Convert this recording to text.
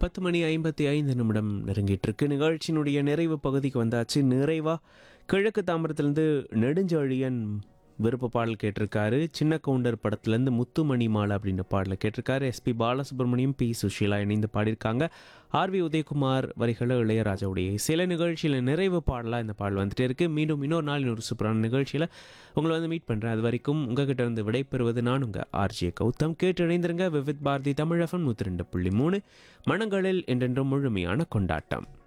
பத்து மணி ஐம்பத்தி ஐந்து நிமிடம் நெருங்கிட்டு இருக்கு நிகழ்ச்சியினுடைய நிறைவு பகுதிக்கு வந்தாச்சு நிறைவா கிழக்கு தாம்பரத்துலேருந்து நெடுஞ்செழியன் விருப்ப பாடல் கேட்டிருக்காரு சின்ன கவுண்டர் படத்துலேருந்து முத்துமணி மாலை அப்படின்ற பாடலை கேட்டிருக்காரு எஸ்பி பாலசுப்ரமணியம் பி சுஷீலா இணைந்து பாடியிருக்காங்க ஆர்வி உதயகுமார் வரிகளை இளையராஜாவுடைய சில நிகழ்ச்சியில் நிறைவு பாடலாக இந்த பாடல் வந்துட்டே இருக்கு மீண்டும் இன்னொரு நாள் இன்னொரு சூப்பரான நிகழ்ச்சியில் உங்களை வந்து மீட் பண்ணுறேன் அது வரைக்கும் உங்ககிட்ட இருந்து விடைபெறுவது நான் உங்கள் ஆர்ஜே கௌதம் கேட்டு இணைந்திருங்க விவித் பாரதி தமிழகம் நூற்றி ரெண்டு புள்ளி மூணு மனங்களில் என்றென்றும் முழுமையான கொண்டாட்டம்